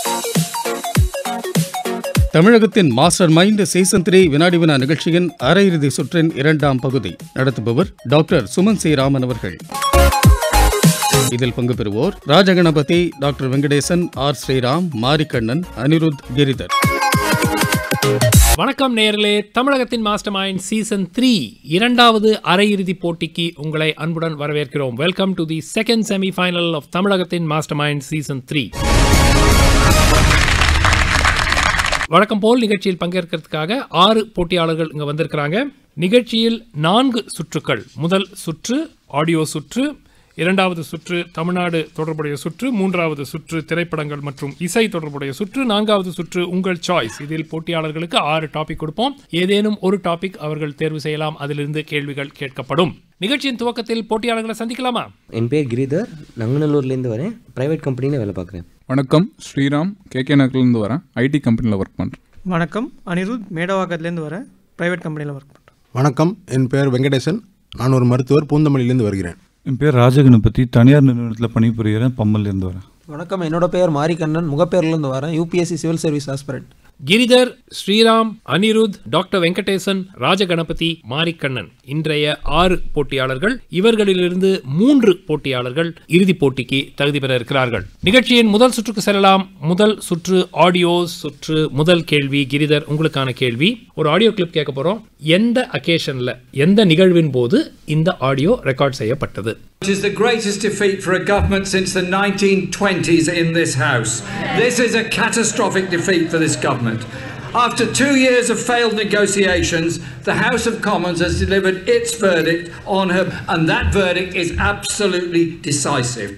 தமிழகத்தின் master mind season three வினாடி வினா நிகழ்ச்சியின் அரையிறுதி சுற்றின் இரண்டாம் பகுதி நடத்துபவர் டாக்டர் சுமன் சி ராமன் அவர்கள் இதில் பங்கு பெறுவோர் ராஜகணபதி டாக்டர் வெங்கடேசன் ஆர் ஸ்ரீராம் மாரிக்கண்ணன் அனிருத் கிரிதர் வணக்கம் நேயர்களே தமிழகத்தின் மாஸ்டர் மைண்ட் சீசன் த்ரீ இரண்டாவது அரையிறுதி போட்டிக்கு உங்களை அன்புடன் வரவேற்கிறோம் welcome to the second semi final of தமிழகத்தின் மாஸ்டர் மைண்ட் சீசன் த்ரீ வழக்கம் போல் நிகழ்ச்சியில் பங்கேற்கிறதுக்காக ஆறு போட்டியாளர்கள் இங்க வந்திருக்கிறாங்க நிகழ்ச்சியில் நான்கு சுற்றுக்கள் முதல் சுற்று ஆடியோ சுற்று இரண்டாவது சுற்று தமிழ்நாடு தொடர்புடைய சுற்று மூன்றாவது சுற்று திரைப்படங்கள் மற்றும் இசை தொடர்புடைய சுற்று நான்காவது சுற்று உங்கள் சாய்ஸ் இதில் போட்டியாளர்களுக்கு ஆறு டாபிக் கொடுப்போம் ஏதேனும் ஒரு டாபிக் அவர்கள் தேர்வு செய்யலாம் அதிலிருந்து கேள்விகள் கேட்கப்படும் நிகழ்ச்சியின் துவக்கத்தில் போட்டியாளர்களை சந்திக்கலாமா என் பேர் கிரிதர் நங்கநல்லூர்லேருந்து வரேன் ப்ரைவேட் கம்பெனியில் வேலை பார்க்குறேன் வணக்கம் ஸ்ரீராம் கேகே நகர்லேருந்து வரேன் ஐடி கம்பெனியில் ஒர்க் பண்ணுறேன் வணக்கம் அனிருத் மேடவாக்கத்துலேருந்து வரேன் ப்ரைவேட் கம்பெனியில் ஒர்க் பண்ணுறேன் வணக்கம் என் பெயர் வெங்கடேசன் நான் ஒரு மருத்துவர் பூந்தமல்லியிலிருந்து வருகிறேன் என் பேர் ராஜகணபதி தனியார் நிறுவனத்தில் பணிபுரிகிறேன் பம்மல்லேருந்து வரேன் வணக்கம் என்னோட பெயர் மாரிக்கண்ணன் முகப்பேர்லேருந்து வரேன் UPSC civil service aspirant Giridhar Sriram Anirudh doctor Venkatesan Rajaganapathy Marikannan இன்றைய ஆறு போட்டியாளர்கள் இவர்களிலிருந்து மூன்று போட்டியாளர்கள் இறுதிப் போட்டிக்கு தகுதி பெற இருக்கிறார்கள் நிகழ்ச்சியின் முதல் சுற்றுக்கு செல்லலாம் முதல் சுற்று ஆடியோ சுற்று முதல் கேள்வி கிரிதர் உங்களுக்கான கேள்வி ஒரு ஆடியோ கிளிப் கேட்க போறோம் எந்த அகேஷன்ல எந்த நிகழ்வின் போது இந்த ஆடியோ ரெக்கார்ட் செய்யப்பட்டது It is the greatest defeat for a government since the 1920s in this House. This is a catastrophic defeat for this government. After two years of failed negotiations, the House of Commons has delivered its verdict on her, and that verdict is absolutely decisive.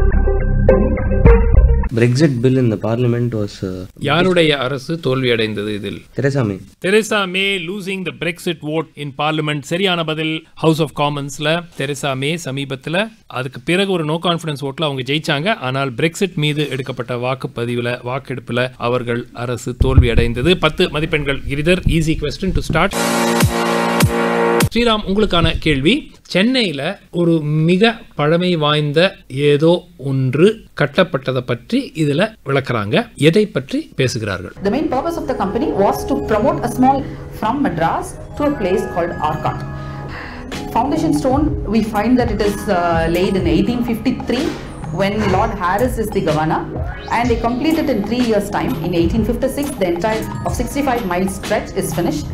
Brexit bill இந்த parliament was யாருடைய அரசு தோல்வியடைந்தது இதில் Theresa May Theresa May losing the Brexit vote in parliament சரியான பதில் House of காமன்ஸ்ல Theresa May சமீபத்தில் அதுக்கு பிறகு ஒரு நோ கான்ஃபிடன்ஸ் ஓட்ல அவங்க ஜெயிச்சாங்க ஆனால் பிரெக்சிட் மீது எடுக்கப்பட்ட வாக்குப்பதிவில் வாக்கெடுப்பில் அவர்கள் அரசு தோல்வி அடைந்தது பத்து மதிப்பெண்கள் Giridhar easy question to start Sriram உங்களுக்கான கேள்வி சென்னையில் ஒரு மிக பழமை வாய்ந்த ஏதோ ஒன்று கட்டப்பட்டதை பற்றி இதில் விளக்குறாங்க எதை பற்றி பேசுகிறார்கள் The main purpose of the company was to promote a small from Madras to a place called Arcot. Foundation stone, we find that it is uh, laid in 1853 when Lord Harris is the governor and they complete it in three years' time. In 1856, the entire of 65 mile stretch is finished.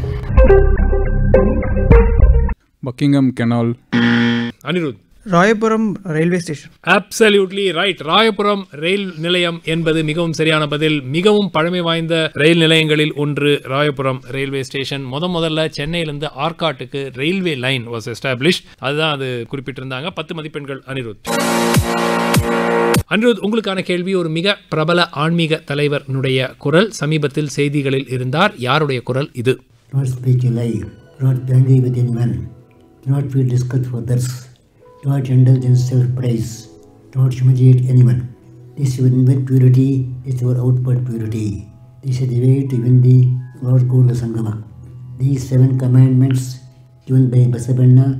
Buckingham Canal Anirudh Royapuram railway station absolutely right Royapuram rail நிலையம் என்பது மிகவும் சரியான பதில் மிகவும் பழமை வாய்ந்த ரயில் நிலையங்களில் ஒன்று ராயபுரம் ரயில்வே ஸ்டேஷன் முத முதல்ல சென்னையிலிருந்து ஆர்காட்டுக்கு ரயில்வே லைன் வாஸ் எஸ்டாப்ளிஷ் அதுதான் அது குறிப்பிட்டிருந்தாங்க பத்து மதிப்பெண்கள் அனிருத் அனிருத் உங்களுக்கான கேள்வி ஒரு மிக பிரபல ஆன்மீக தலைவருடைய குரல் சமீபத்தில் செய்திகளில் இருந்தார் யாருடைய குரல் இது Do not speak a lie. Do not be angry with anyone. Do not feel disgust for others. Do not indulge in self-praise. Do not humiliate anyone. This is your inward purity, this is your outward purity. This is the way to win the Lord Gola Sangama. These seven commandments given by Basavanna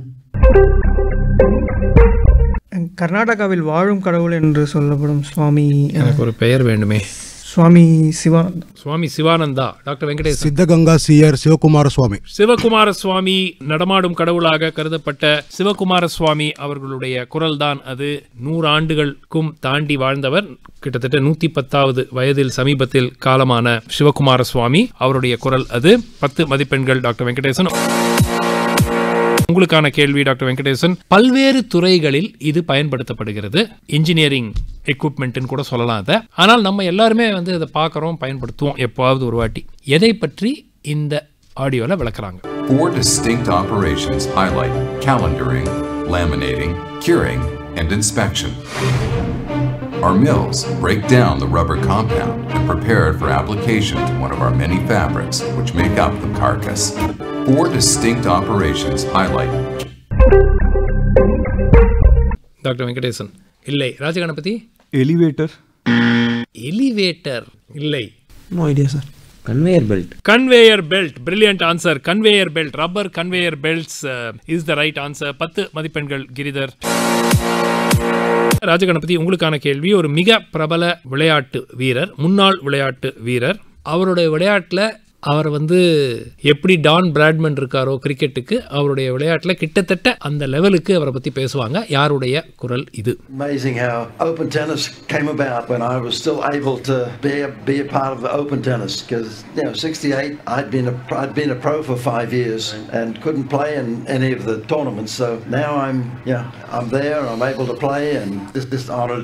கர்நாடகாவில் வாழும் கடவுள் என்று சொல்லப்படும் சுவாமி எனக்கு ஒரு பெயர் வேண்டுமே Swami Sivananda Swami Sivananda doctor Venkatesan Siddaganga CR Shivakumara Swami Shivakumara Swami நடமாடும் கடவுளாக கருதப்பட்ட சிவகுமார சுவாமி அவர்களுடைய குரல்தான் அது நூறு ஆண்டுகளுக்கும் தாண்டி வாழ்ந்தவர் கிட்டத்தட்ட நூத்தி பத்தாவது வயதில் சமீபத்தில் காலமான சிவகுமார சுவாமி அவருடைய குரல் அது பத்து மதிப்பெண்கள் டாக்டர் வெங்கடேசன் உங்களுக்கான கேள்வி டாக்டர் வெங்கடேசன் பல்வேறு துறைகளில் இது பயன்படுத்தப்படுகிறது இன்ஜினியரிங் எக்யூப்மெண்ட்னு கூட சொல்லலாம் அதை ஆனால் நம்ம எல்லாருமே வந்து இதை பார்க்குறோம் பயன்படுத்துவோம் எப்போவாவது ஒரு வாட்டி எதை பற்றி இந்த ஆடியோவில் விளக்குறாங்க Four distinct operations highlight calendaring, laminating, curing, and inspection. Our mills break down the rubber compound and prepare it for application to one of our many fabrics which make up the carcass. Four distinct operations highlight doctor Venkatesan இல்லை Rajaganapathy elevator elevator இல்லை no idea sir conveyor belt conveyor belt brilliant answer conveyor belt rubber conveyor belts is the right answer பத்து மதிப்பெண்கள் கிரிதர் ராஜகணபதி உங்களுக்கான கேள்வி ஒரு மிக பிரபல விளையாட்டு வீரர் முன்னாள் விளையாட்டு வீரர் அவருடைய விளையாட்டுல அவர் வந்து எப்படி டான் பிராட்மன் இருக்காரோ கிரிக்கெட்டுக்கு அவருடைய விளையாட்டுல கிட்டத்தட்ட அந்த லெவலுக்கு அவரை பத்தி பேசுவாங்க யாருடைய குரல் இது Amazing how open tennis came about when I was still able to be a, be a part of open tennis because you know 68 I'd been a I'd been a pro for five years and couldn't play in any of the tournaments so now I'm yeah I'm there I'm able to play and just just honored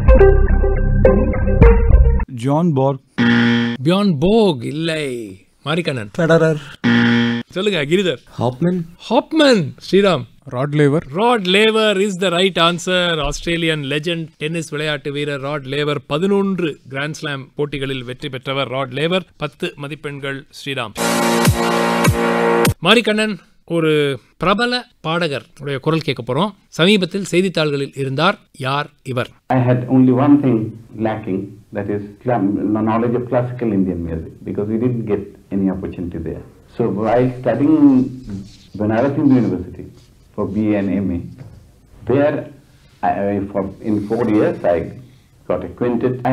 John Park Bjorn Borg இல்லை Marikannan Federer சொல்லுங்க Giridhar Hopman Hopman Sriram Rod Laver Rod Laver is the right answer Australian legend tennis விளையாட்டு வீரர் rod லேவர் பதினொன்று grand slam போட்டிகளில் வெற்றி பெற்றவர் rod லேவர் பத்து மதிப்பெண்கள் ஸ்ரீராம் மாரிகண்ணன் ஒரு பிரபல பாடகர் உடைய குரல் கேட்க போறோம் சமீபத்தில் செய்தித்தாள்களில் இருந்தார் யார் இவர் I had only one thing lacking, that is cla- knowledge of classical Indian music, because we didn't get any opportunity there. So while studying, when I was in the university for BA and MA, there, I, I- for, in four years, I got acquainted. I,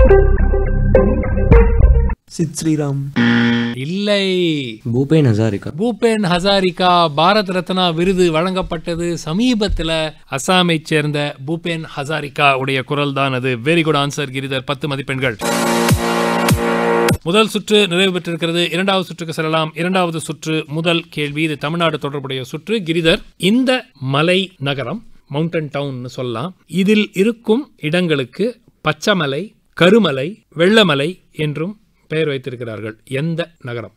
Sid Sriram இல்லை பூபேன் ஹசாரிகா பூபேன் ஹசாரிகா பாரத் ரத்னா விருது வழங்கப்பட்டது சமீபத்தில் அசாமை சேர்ந்த பூபேன் ஹசாரிகா உடைய குரல் தான் அது very good answer Giridhar பத்து மதிப்பெண்கள் முதல் சுற்று நிறைவு பெற்றிருக்கிறது இரண்டாவது சுற்றுக்கு செல்லலாம் இரண்டாவது சுற்று முதல் கேள்வி இது தமிழ்நாடு தொடர்புடைய சுற்று கிரிதர் இந்த மலை நகரம் மவுண்டன் டவுன் சொல்லலாம் இதில் இருக்கும் இடங்களுக்கு பச்சைமலை கருமலை வெள்ளமலை என்றும் பெயர் வைத்திருக்கிறார்கள் எந்த நகரம்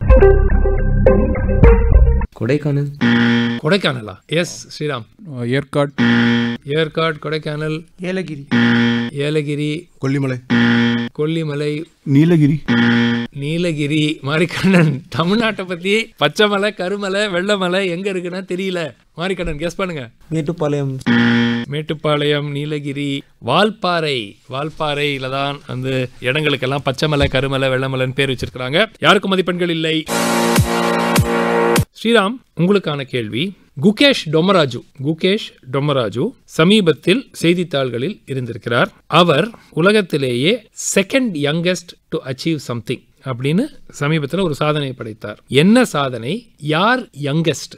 கொடைக்கானல் கொடைக்கானலா எஸ் ஸ்ரீராம் ஏற்காட் ஏற்காடு கொடைக்கானல் ஏலகிரி ஏலகிரி கொல்லிமலை கொல்லிமலை நீலகிரி நீலகிரி மாரிக்கண்ணன் தமிழ்நாட்டை பத்தி பச்சைமலை கருமலை வெள்ளமலை எங்க இருக்குன்னா தெரியல மாரிக்கண்ணன் கெஸ் பண்ணுங்க மேட்டுப்பாளையம் மேட்டுப்பாளையம் நீலகிரி வால்பாறை வால்பாறையில தான் அந்த இடங்களுக்கெல்லாம் பச்சைமலை கருமலை வெள்ளமலைன்னு பேர் வச்சிருக்கிறாங்க யாருக்கும் மதிப்பெண்கள் இல்லை ஸ்ரீராம் உங்களுக்கான கேள்வி குகேஷ் டொமராஜு குகேஷ் டொமராஜு சமீபத்தில் செய்தித்தாள்களில் இருந்திருக்கிறார் அவர் உலகத்திலேயே second youngest to achieve something அப்படின்னு சமீபத்தில் ஒரு சாதனை படைத்தார் என்ன சாதனை யார் youngest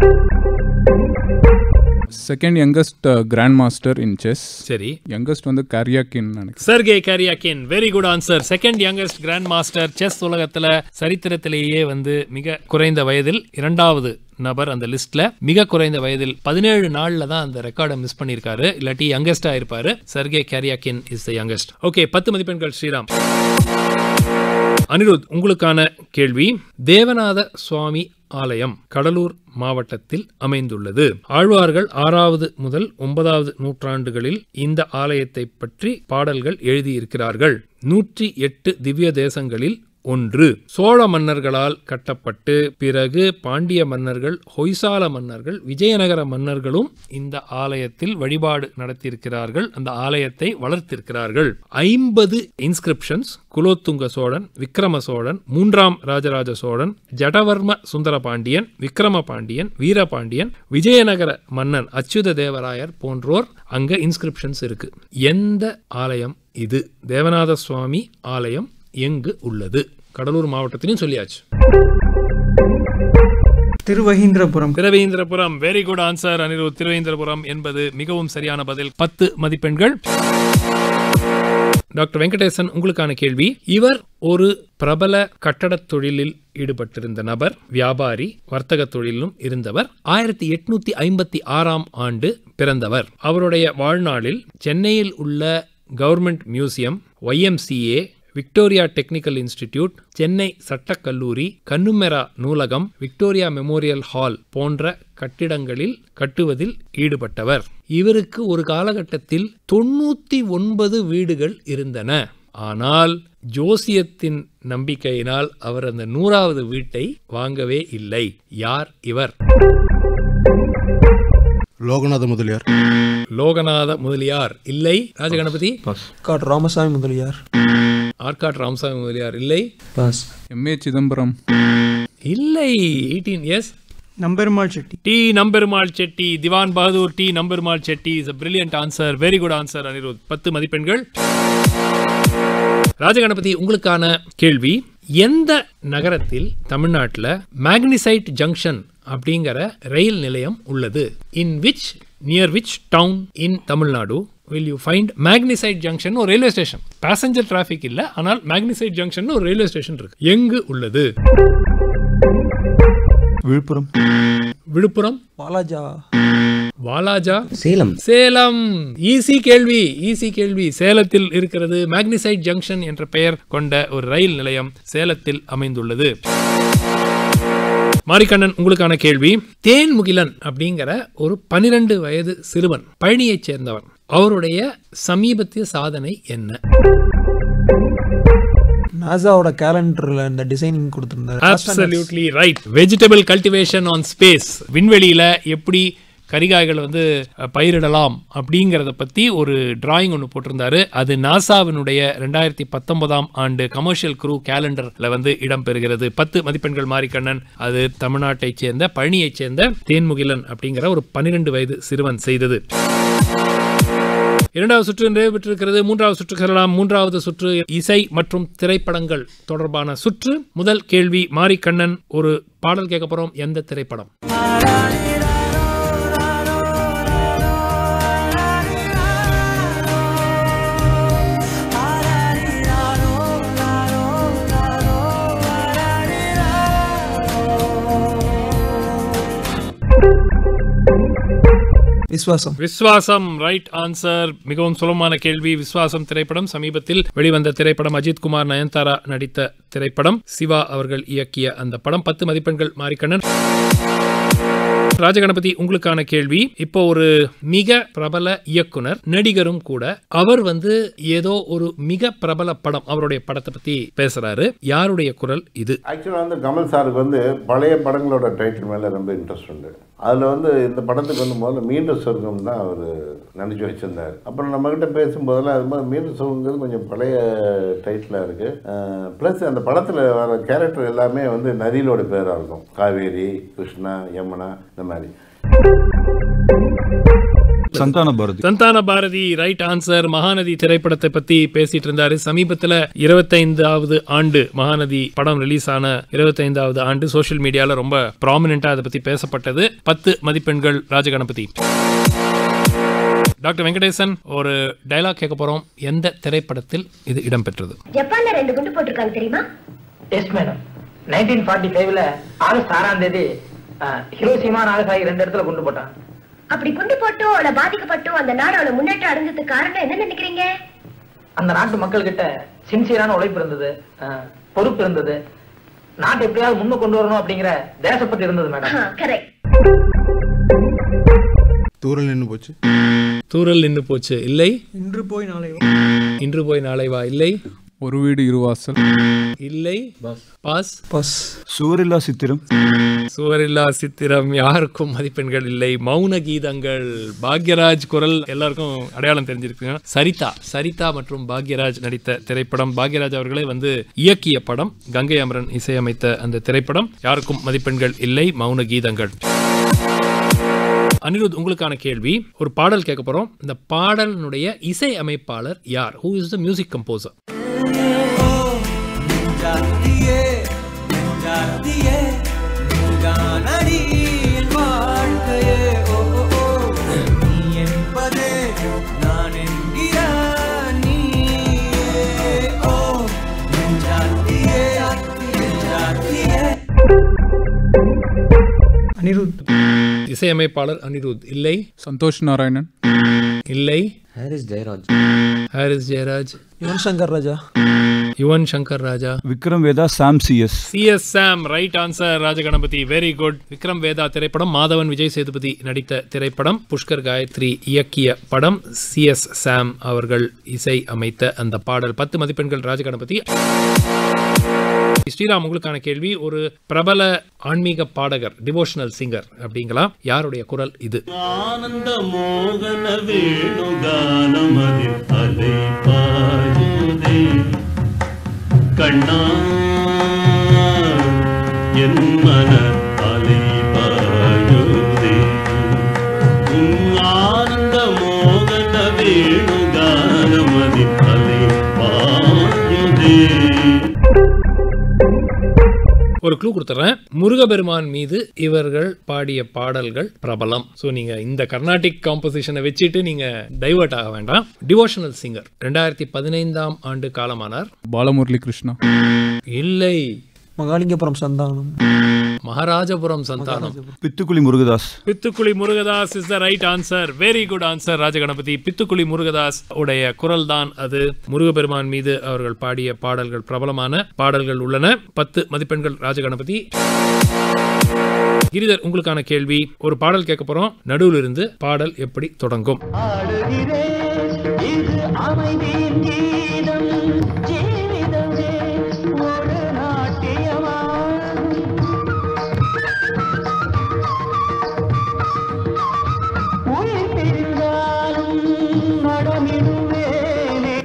second youngest grand master in chess சரி யங்கஸ்ட் வந்து கரியாக்கின் நினைக்கிறேன் Sergey Karjakin very good answer second youngest grand master chess உலகத்துல சரித்திரத்திலேயே வந்து மிக குறைந்த வயதில் இரண்டாவது நபர் அந்த லிஸ்ட்ல மிக குறைந்த வயதில் பதினேழு நாள்ல தான் அந்த ரெக்கார்டை மிஸ் பண்ணியிருக்காரு இல்லாட்டி யங்கஸ்டா இருப்பாரு Sergey Karjakin is the youngest okay பத்து மதிப்பெண்கள் ஸ்ரீராம் அனிருத் உங்களுக்கான கேள்வி தேவநாத சுவாமி ஆலயம் கடலூர் மாவட்டத்தில் அமைந்துள்ளது ஆழ்வார்கள் ஆறாவது முதல் ஒன்பதாவது நூற்றாண்டுகளில் இந்த ஆலயத்தை பற்றி பாடல்கள் எழுதியிருக்கிறார்கள் நூற்றி எட்டு திவ்ய தேசங்களில் ஒன்று சோழ மன்னர்களால் கட்டப்பட்டு பிறகு பாண்டிய மன்னர்கள் ஹொய்சால மன்னர்கள் விஜயநகர மன்னர்களும் இந்த ஆலயத்தில் வழிபாடு நடத்தியிருக்கிறார்கள் அந்த ஆலயத்தை வளர்த்திருக்கிறார்கள் ஐம்பது இன்ஸ்கிரிப்ஷன்ஸ் குலோத்துங்க சோழன் விக்ரம சோழன் மூன்றாம் ராஜராஜ சோழன் ஜடவர்ம சுந்தர பாண்டியன் விக்ரம பாண்டியன் வீரபாண்டியன் விஜயநகர மன்னன் அச்சுத தேவராயர் போன்றோர் அங்க இன்ஸ்கிரிப்ஷன்ஸ் இருக்கு எந்த ஆலயம் இது தேவநாத சுவாமி ஆலயம் எங்கு உள்ளது கடலூர் மாவட்டத்திலையும் சொல்லியாச்சு Thiruvagindrapuram Thiruvendirapuram very good answer Anirudh Thiruvendirapuram என்பது மிகவும் சரியான பதில் பத்து மதிப்பெண்கள் டாக்டர் வெங்கடேசன் உங்களுக்கான கேள்வி இவர் ஒரு பிரபல கட்டடத் தொழிலில் ஈடுபட்டிருந்த நபர் வியாபாரி வர்த்தக தொழிலும் இருந்தவர் ஆயிரத்தி எட்நூத்தி ஐம்பத்தி ஆறாம் ஆண்டு பிறந்தவர் அவருடைய வாழ்நாளில் சென்னையில் உள்ள government museum YMCA Victoria technical institute Chennai சட்டக்கல்லூரி கன்னுமெரா நூலகம் விக்டோரியா மெமோரியல் ஹால் போன்ற கட்டிடங்களில் கட்டுவதில் ஈடுபட்டவர் இவருக்கு ஒரு காலகட்டத்தில் தொண்ணூத்தி ஒன்பது வீடுகள் இருந்தன ஆனால் ஜோசியத்தின் நம்பிக்கையினால் அவர் அந்த நூறாவது வீட்டை வாங்கவே இல்லை யார் இவர் லோகநாத முதலியார் லோகநாத முதலியார் இல்லை ராஜகணபதி காட் ராமசாமி முதலியார் ஆர்காட் ராமசாமி முதலியார் இல்லை பாஸ் எம்ஏ சிதம்பரம் இல்லை eighteen S Namperumal Chetty T Namperumal Chetty Dewan Bahadur T Namperumal Chetty is a brilliant answer very good answer Anirudh பத்து மதிப்பெண்கள் ராஜகணபதி உங்களுக்கான கேள்வி எந்த நகரத்தில் தமிழ்நாட்டில் மேக்னிசைட் ஜங்ஷன் அப்படிங்கிற ரயில் நிலையம் உள்ளது in which near which town in Tamil Nadu will you find magnesite junction ஒரு ரயில்வே ஸ்டேஷன் பேசஞ்சர் டிராஃபிக் இல்லை ஆனால் மேக்னிசைட் ஜங்ஷன் ஒரு ரயில்வே ஸ்டேஷன் இருக்கு எங்கு உள்ளது விழுப்புரம் விழுப்புரம் வாலாஜா வாலாஜா சேலம் சேலம் ஈசி கேள்வி ஈசி கேள்வி சேலத்தில் இருக்கிறது மேக்னிசைட் ஜங்ஷன் என்ற பெயர் கொண்ட ஒரு ரயில் நிலையம் சேலத்தில் அமைந்துள்ளது மாரிக்கண்ணன் உங்களுக்கான கேள்வி தேன்முகிலன் அப்படிங்கிற ஒரு பனிரெண்டு வயது சிறுவன் பழனியைச் சேர்ந்தவன் அவருடைய சமீபத்திய சாதனை என்ன நாசாவோட கேலண்டர்ல இந்த டிசைனிங் கொடுத்திருந்தாரு absolutely right vegetable cultivation on space விண்வெளியில எப்படி கரிகாய்கள் வந்து அஹ், பயிரிடலாம் அப்படிங்கிறத பத்தி ஒரு டிராயிங் ஒன்று போட்டிருந்தாரு அது நாசாவினுடைய ரெண்டாயிரத்தி பத்தொன்பதாம் ஆண்டு கமர்ஷியல் குரூ கேலண்டர்ல வந்து இடம்பெறுகிறது பத்து மதிப்பெண்கள் மாரிக்கண்ணன் அது தமிழ்நாட்டைச் சேர்ந்த பழனியைச் சேர்ந்த தேன்முகிலன் அப்படிங்கிற ஒரு பன்னிரெண்டு வயது சிறுவன் செய்தது இரண்டாவது சுற்று நிறைவு பெற்றிருக்கிறது மூன்றாவது சுற்று செல்லலாம் மூன்றாவது சுற்று இசை மற்றும் திரைப்படங்கள் தொடர்பான சுற்று முதல் கேள்வி மாரிக்கண்ணன் ஒரு பாடல் கேட்க போறோம் எந்த திரைப்படம் விஸ்வாசம் விஸ்வாசம் ரைட் ஆன்சர் மிகவும் சுலபமான கேள்வி விஸ்வாசம் திரைப்படம் சமீபத்தில் வெளிவந்த திரைப்படம் அஜித் குமார் நயன்தாரா நடித்த திரைப்படம் சிவா அவர்கள் இயக்கிய அந்த படம் பத்து மதிப்பெண்கள் மாரிக்கண்ணன் ராஜகணபதி உங்களுக்கான கேள்வி இப்போ ஒரு மிக பிரபல இயக்குனர் நடிகரும் கூட அவர் வந்து ஏதோ ஒரு மிக பிரபல படம் அவருடைய படத்தை பத்தி பேசுறாரு யாருடைய குரல் இது ஆக்சுவலாக வந்து கமல் சாருக்கு வந்து பழைய படங்களோட டைட்டில் மேலே ரொம்ப இன்ட்ரெஸ்ட் உண்டு அதில் வந்து இந்த படத்துக்கு வந்து முதல்ல மீண்டும் சொர்க்கம் தான் அவர் நினச்சி வச்சுருந்தார் அப்புறம் நம்மக்கிட்ட பேசும்போதெல்லாம் அது மாதிரி மீண்டும் சொர்க்கங்கிறது கொஞ்சம் பழைய டைட்டிலாக இருக்குது ப்ளஸ் அந்த படத்தில் வர கேரக்டர் எல்லாமே வந்து நதிகளோட பேராக இருக்கும் காவேரி கிருஷ்ணா யமுனா இந்த மாதிரி சந்தான பாரதி சந்தான பாரதி ரைட் ஆன்சர் மகாநதி திரைப்படத்தை பத்தி பேசிட்டு இருந்தாரு சமீபத்துல இருபத்தைந்தாவது ஆண்டு மகாநதி படம் ரிலீஸ் ஆன இருபத்தைந்தாவது ஆண்டு சோஷியல் மீடியால ரொம்ப ப்ராமினெண்டா அதை பத்தி பேசப்பட்டது பத்து மதிப்பெண்கள் ராஜகணபதி டாக்டர் வெங்கடேசன் ஒரு டயலாக் கேட்க போறோம் எந்த திரைப்படத்தில் இது இடம்பெற்றது ஜப்பான்ல ரெண்டு குண்டு போட்டிருக்காங்க தெரியுமா எஸ் மேடம் நைன்டீன் ஃபார்ட்டி ஃபைவ்ல ஆகஸ்ட் ஆறாம் தேதி ஹிரோசிமா நாகசாகி ரெண்டு இடத்துல குண்டு போட்டான் அப்படி குண்டு போட்டோ இல்ல பாதிக்கப்பட்டோ அந்த நாடு அவ்வளவு முன்னேற்றம் அடைஞ்சதுக்கு காரணம் என்ன நினைக்கிறீங்க அந்த நாட்டு மக்கள் கிட்ட சின்சியரான உழைப்பு இருந்தது அஹ், பொறுப்பு இருந்தது நாட்டை எப்படியாவது முன்னுக்கு கொண்டு வரணும் அப்படிங்கிற தேசப்பட்டு இருந்தது மேடம் கரெக்ட் தூரல் நின்று போச்சு தூரல் நின்று போச்சு இல்லை இன்று போய் நாளை இன்று போய் நாளை வா இல்லை ஒரு வீடு இருவாசல் இல்லை பாஸ் பஸ் சுவரில்லா சித்திரம் சுவரில்லா சித்திரம் யாருக்கும் மதிப்பெண்கள் இல்லை மௌன கீதங்கள் பாக்யராஜ் குரல் எல்லாருக்கும் அடையாளம் தெரிஞ்சிருக்குங்க சரிதா சரிதா மற்றும் பாக்யராஜ் நடித்த திரைப்படம் பாக்யராஜ் அவர்களே வந்து இயக்கிய படம் கங்கை அமரன் இசையமைத்த அந்த திரைப்படம் யாருக்கும் மதிப்பெண்கள் இல்லை மௌன கீதங்கள் அனிருத் உங்களுக்கான கேள்வி ஒரு பாடல் கேட்க போறோம் இந்த பாடலினுடைய இசை அமைப்பாளர் யார் who is the music composer நெஞ்சாத்தியே நெஞ்சாத்தியே நீதானடி என் வாழ்க்கையே ஓ ஓ, ஓ. நீ என்பதே நான் என்கிற நீயே ஓ நெஞ்சாத்தியே நெஞ்சாத்தியே அனிருத் இசையமைப்பாளர் அனிருத் இல்லை சந்தோஷ் நாராயணன் இல்லை Harris Jayaraj Harris Jayaraj Yuvan Shankar Raja Yuvan Shankar Raja Vikram Vedha Sam CS CS Sam right answer Rajaganapathy very good Vikram Vedha திரைப்படம் மாதவன் விஜய் சேதுபதி நடித்த திரைப்படம் புஷ்கர் காயத்ரி இயக்கிய படம் சிஎஸ் சாம் அவர்கள் இசை அமைத்த அந்த பாடல் பத்து மதிப்பெண்கள் ராஜகணபதி ஸ்ரீராம் உங்களுக்கான கேள்வி ஒரு பிரபல ஆன்மீக பாடகர் டிவோஷனல் சிங்கர் அப்படிங்களா யாருடைய குரல் இது ஆனந்த மோகன வேணுகானமதில் அலை பாயுதே கண்ணா என் மன அலை பாயுதே ஒரு க்ளூ கொடுத்துறேன் முருகபெருமான் மீது இவர்கள் பாடிய பாடல்கள் பிரபலம் ஸோ நீங்க இந்த கர்நாடிக் காம்போசிஷனை வச்சுட்டு நீங்க டைவர்ட் ஆக வேண்டாம் டிவோஷனல் சிங்கர் ரெண்டாயிரத்தி பதினைந்தாம் ஆண்டு காலமானார் பாலமுரளி கிருஷ்ணா இல்லை Mahalingapuram Santhanam Maharajapuram Santhanam Pithukuli Murugadas Pithukuli Murugadas is the right answer very good answer Rajaganapathy Pithukuli Murugadas உடைய குரல் தான் அது முருகபெருமான் மீது அவர்கள் பாடிய பாடல்கள் பிரபலமான பாடல்கள் உள்ளன பத்து மதிப்பெண்கள் ராஜகணபதி கிரிதர் உங்களுக்கான கேள்வி ஒரு பாடல் கேட்க போறோம் நடுவில் இருந்து பாடல் எப்படி தொடங்கும் இது அமைதியின் கீதம் ஜீவிதமே ஒரு நாட்டியமா உயிர் பிரிந்தாலும் நடமிடுவேனே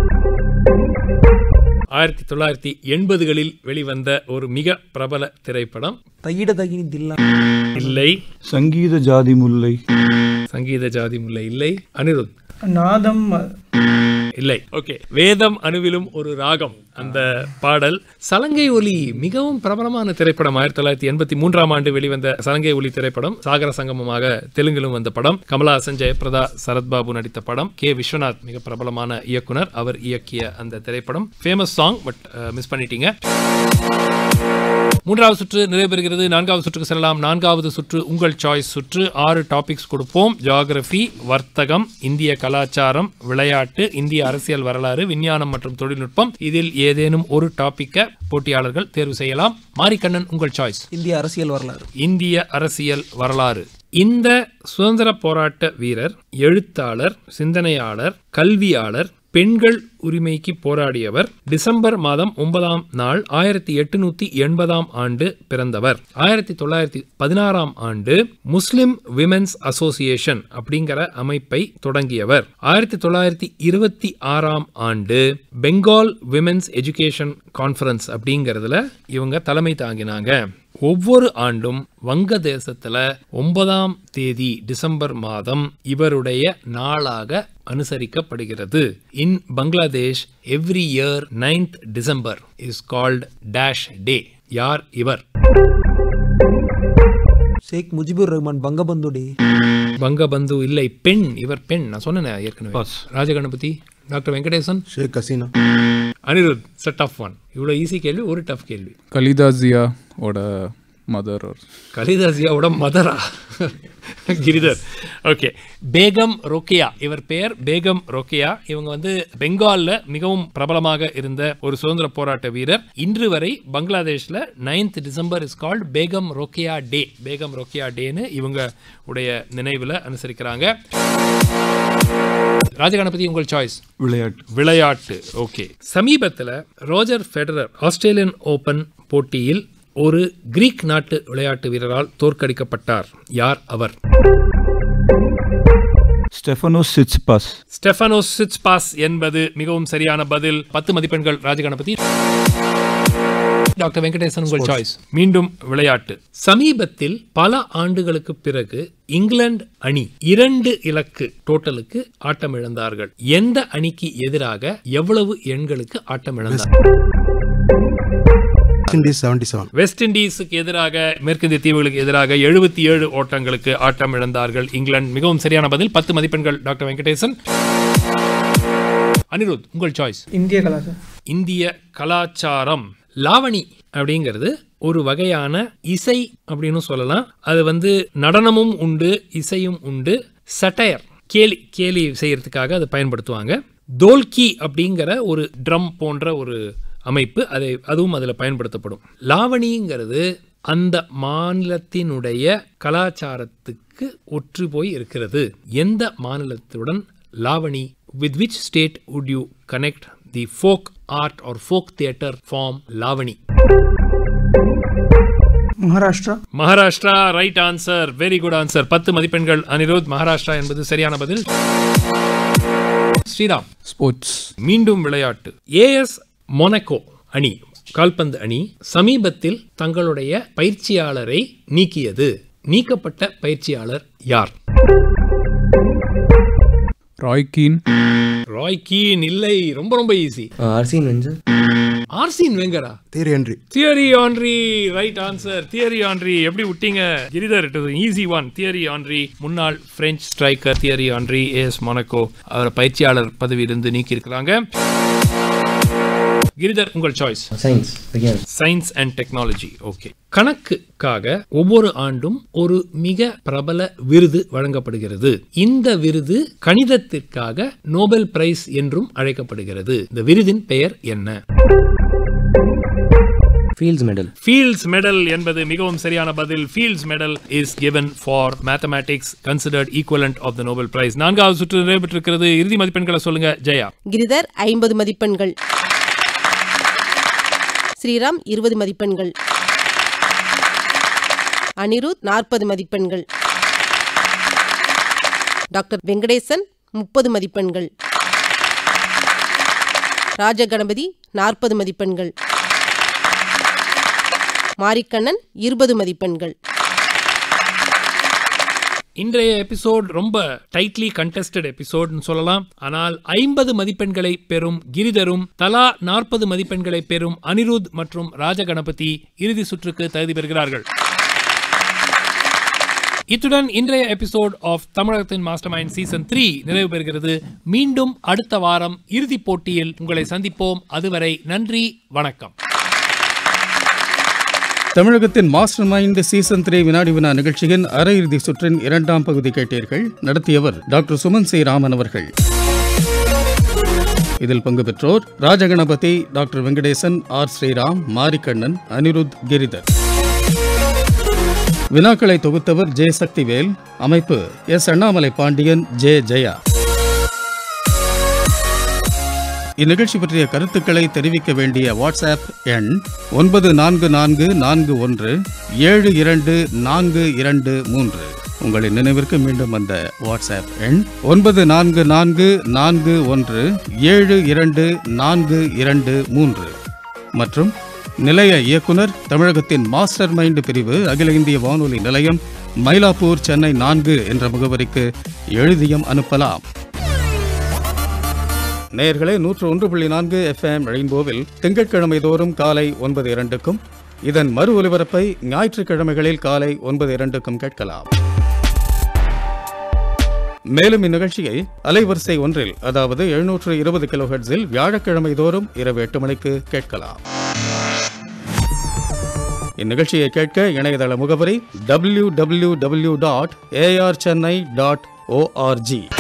ஆயிரத்தி தொள்ளாயிரத்தி எண்பதுகளில் வெளிவந்த ஒரு மிக பிரபல திரைப்படம் தகிட தகினி தில்லா இல்லை சங்கீத ஜாதி முல்லை சங்கீத ஜாதி முல்லை இல்லை அனிருத் நாதம் இல்லை ஓகே வேதம் அணுவிலும் ஒரு ராகம் அந்த பாடல் சலங்கை ஒலி மிகவும் பிரபலமான திரைப்படம் ஆயிரத்தி தொள்ளாயிரத்தி எண்பத்தி மூன்றாம் ஆண்டு வெளிவந்த சலங்கை ஒலி திரைப்படம் சாகர சங்கமமாக தெலுங்கிலும் வந்த படம் கமலஹாசன் ஜெயபிரதா சரத்பாபு நடித்த படம் கே விஸ்வநாத் மிக பிரபலமான இயக்குனர் அவர் இயக்கிய அந்த திரைப்படம் ஃபேமஸ் சாங் பட் மிஸ் பண்ணிட்டீங்க மூன்றாவது சுற்று நிறைவு நான்காவது சுற்றுக்கு செல்லலாம் நான்காவது சுற்று உங்கள் சாய்ஸ் சுற்று ஆறு டாபிக்ஸ் கொடுப்போம் ஜியாகிரபி வர்த்தகம் இந்திய கலாச்சாரம் விளையாட்டு இந்திய அரசியல் வரலாறு விஞ்ஞானம் மற்றும் தொழில்நுட்பம் இதில் ஏதேனும் ஒரு டாபிக்கை போட்டியாளர்கள் தேர்வு செய்யலாம் மாரிக்கண்ணன் உங்கள் சாய்ஸ் இந்திய அரசியல் வரலாறு இந்திய அரசியல் வரலாறு இந்த சுதந்திர போராட்ட வீரர் எழுத்தாளர் சிந்தனையாளர் கல்வியாளர் பெண்கள் உரிமைக்கு போராடியவர் டிசம்பர் மாதம் ஒன்பதாம் நாள் ஆயிரத்தி எட்டுநூத்தி எண்பதாம் ஆண்டு பிறந்தவர் ஆயிரத்தி தொள்ளாயிரத்தி பதினாறாம் ஆண்டு முஸ்லிம் விமென்ஸ் அசோசியேஷன் அப்படிங்கிற அமைப்பை தொடங்கியவர் ஆயிரத்தி தொள்ளாயிரத்தி இருபத்தி ஆறாம் ஆண்டு பெங்கால் விமென்ஸ் எஜுகேஷன் கான்ஃபரன்ஸ் அப்படிங்கிறதுல இவங்க தலைமை தாங்கினாங்க ஒவ்வொரு ஆண்டும் வங்கதேசத்துல ஒன்பதாம் தேதி டிசம்பர் மாதம் இவருடைய நாளாக அனுசரிக்கப்படுகிறது in Bangladesh every year ninth December is called dash day யார் இவர் ஷேக் முஜிபுர் ரஹ்மான் பங்கபந்து டே பங்கபந்து இல்லை பெண் இவர் பெண் நான் சொன்னேன் ஏற்கனவே Rajaganapathy doctor Venkatesan Sheikh Hasina Anirudh it's tough one இவ்வளோ ஈஸி கேள்வி ஒரு டஃப் கேள்வி கலிதாசியா ஓட மதர் கலிதாசியாவோட மதரா கிரிதர் ஓகே பேகம் ரோக்கியா இவர் பெயர் பேகம் ரோக்கியா இவங்க வந்து பெங்கால்ல மிகவும் பிரபலமாக இருந்த ஒரு சுதந்திர போராட்ட வீரர் இன்று வரை பங்களாதேஷ்ல ninth December is called Begum Rokeya day Begum Rokeya டேன்னு இவங்க உடைய நினைவுல அனுசரிக்கிறாங்க ராஜகணபதி உங்கள் சாய்ஸ் விளையாட்டு விளையாட்டு ஓகே சமீபத்தில் ரோஜர் ஃபெடரர் ஆஸ்திரேலியன் ஓபன் போட்டியில் ஒரு கிரீக் நாட்டு விளையாட்டு வீரரால் தோற்கடிக்கப்பட்டார் யார் அவர் ஸ்டெஃபனோஸ் சிட்ஸ்பாஸ் ஸ்டெஃபனோஸ் சிட்ஸ்பாஸ் என்பது மிகவும் சரியான பதில் பத்து மதிப்பெண்கள் ராஜகணபதி டாக்டர் வெங்கடேசன் உங்கள் சாய்ஸ் மீண்டும் விளையாட்டு சமீபத்தில் பல ஆண்டுகளுக்கு பிறகு இங்கிலாந்து அணி இரண்டு இலக்கு டோட்டலுக்கு ஆட்டம் இழந்தார்கள் எந்த அணிக்கு எதிராக எவ்வளவு எண்களுக்கு ஆட்டம் இழந்தார்கள் இண்டீஸ் செவன்டி செவன் வெஸ்ட் இண்டீஸுக்கு எதிராக மேற்கிந்திய தீவுகளுக்கு எதிராக எழுபத்தி ஏழு ஓட்டங்களுக்கு ஆட்டம் இழந்தார்கள் இங்கிலாந்து மிகவும் சரியான பதில் பத்து மதிப்பெண்கள் டாக்டர் வெங்கடேசன் அனிருத் உங்கள் சாய்ஸ் இந்திய கலாச்சாரம் இந்திய கலாச்சாரம் லாவணி அப்படிங்கிறது ஒரு வகையான இசை அப்படின்னு சொல்லலாம் அது வந்து நடனமும் உண்டு இசையும் உண்டு சட்டையர் கேலி கேலி செய்யறதுக்காக அதை பயன்படுத்துவாங்க தோல்கி அப்படிங்கிற ஒரு ட்ரம் போன்ற ஒரு அமைப்பு அதை அதுவும் அதில் பயன்படுத்தப்படும் லாவணிங்கிறது அந்த மாநிலத்தினுடைய கலாச்சாரத்துக்கு ஒற்று போய் இருக்கிறது எந்த மாநிலத்துடன் Lavani with which state would you connect the folk art or folk theatre form Lavani Maharashtra Maharashtra right answer very good answer பத்து மதிப்பெண்கள் அனிருத் மகாராஷ்டிரா என்பது சரியான பதில் ஸ்ரீராம் ஸ்போர்ட்ஸ் மீண்டும் விளையாட்டு ஏஎஸ் மொனக்கோ அணி கால்பந்து அணி சமீபத்தில் தங்களுடைய பயிற்சியாளரை நீக்கியது நீக்கப்பட்ட பயிற்சியாளர் யார் ராய் கீன் ராய் கீன் இல்லை ரொம்ப ரொம்ப ஈஸி அர்சின் வெஞ்சர் ஆர்சின் வெங்கரா Thierry Henry Thierry Henry right answer Thierry Henry எப்படி விட்டீங்க Giridhar it is easy one Thierry Henry முன்னாள் French striker Thierry Henry AS Monaco அவர் பயிற்சியாளர் பதவியிலிருந்து நீக்கி இருக்கிறாங்க கிரிதர் உங்கள் சாய்ஸ் சயின்ஸ் விஞ்ஞானம் சயின்ஸ் அண்ட் டெக்னாலஜி ஓகே கணக்குக்காக ஒவ்வொரு ஆண்டும் ஒரு மிக பிரபல விருது வழங்கப்படுகிறது இந்த விருது கணிதத்திற்காக நோபல் பிரைஸ் என்றும் அழைக்கப்படுகிறது இந்த விருதின் பெயர் என்ன ஃபீல்ட்ஸ் மெடல் ஃபீல்ட்ஸ் மெடல் என்பது மிகவும் சரியான பதில் Fields Medal is given for mathematics considered equivalent of the Nobel prize நான்காவது சுற்று நிறைவேற்றிருக்கிறது இறுதி மதிப்பெண்களை சொல்லுங்க ஜெயா கிரிதர் ஐம்பது மதிப்பெண்கள் ஸ்ரீராம் இருபது மதிப்பெண்கள் அனிருத் நாற்பது மதிப்பெண்கள் டாக்டர் வெங்கடேசன் முப்பது மதிப்பெண்கள் ராஜகணபதி நாற்பது மதிப்பெண்கள் மாரிக்கண்ணன் இருபது மதிப்பெண்கள் இன்றைய எபிசோட் ரொம்ப டைட்லி கண்டெஸ்டட் எபிசோட்னு சொல்லலாம் ஆனால் ஐம்பது மதிப்பெண்களை பெறும் கிரிதரும் தலா நாற்பது மதிப்பெண்களை பெறும் அனிருத் மற்றும் ராஜகணபதி இறுதி சுற்றுக்கு தகுதி பெறுகிறார்கள் இத்துடன் இன்றைய எபிசோட் ஆஃப் தமிழகத்தின் மாஸ்டர் மைண்ட் சீசன் த்ரீ நிறைவு பெறுகிறது மீண்டும் அடுத்த வாரம் இறுதிப் போட்டியில் உங்களை சந்திப்போம் அதுவரை நன்றி வணக்கம் தமிழகத்தின் மாஸ்டர் மைண்ட் சீசன் த்ரீ வினாடி வினா நிகழ்ச்சியின் அரையிறுதி சுற்றின் இரண்டாம் பகுதி கேட்டீர்கள் நடத்தியவர் டாக்டர் சுமன் சி ராமன் அவர்கள் இதில் பங்கு பெற்றோர் ராஜகணபதி டாக்டர் வெங்கடேசன் ஆர் ஸ்ரீராம் மாரிக்கண்ணன் அனிருத் கிரிதர் வினாக்களை தொகுத்தவர் ஜே சக்திவேல் அமைப்பு எஸ் அண்ணாமலை பாண்டியன் ஜே ஜெயா இந்நிகழ்ச்சி பற்றிய கருத்துக்களை தெரிவிக்க வேண்டிய வாட்ஸ்அப் எண் ஒன்பது நான்கு நான்கு நான்கு ஒன்று ஏழு இரண்டு நான்கு இரண்டு மூன்று உங்களின் நினைவிற்கு மீண்டும் அந்த வாட்ஸ்அப் எண் ஒன்பது நான்கு நான்கு நான்கு ஒன்று ஏழு இரண்டு நான்கு இரண்டு மூன்று மற்றும் நிலைய இயக்குனர் தமிழகத்தின் மாஸ்டர் மைண்ட் பிரிவு அகில இந்திய வானொலி நிலையம் மயிலாப்பூர் சென்னை நான்கு என்ற முகவரிக்கு எழுதியம் அனுப்பலாம் நேயர்களே நூற்று ஒன்று புள்ளி நான்கு எஃப்எம் ரெயின்போவில் திங்கட்கிழமை தோறும் காலை ஒன்பது இரண்டுக்கும் இதன் மறு ஒலிபரப்பை ஞாயிற்றுக்கிழமைகளில் காலை ஒன்பது இரண்டுக்கும் கேட்கலாம் மேலும் இந்நிகழ்ச்சியை அலைவரிசை ஒன்றில் அதாவது எழுநூற்று இருபது கிலோஹெட்ஸில் வியாழக்கிழமை தோறும் இரவு எட்டு மணிக்கு கேட்கலாம் இந்நிகழ்ச்சியை கேட்க இணையதள முகவரி W W W dot AR Chennai dot O R G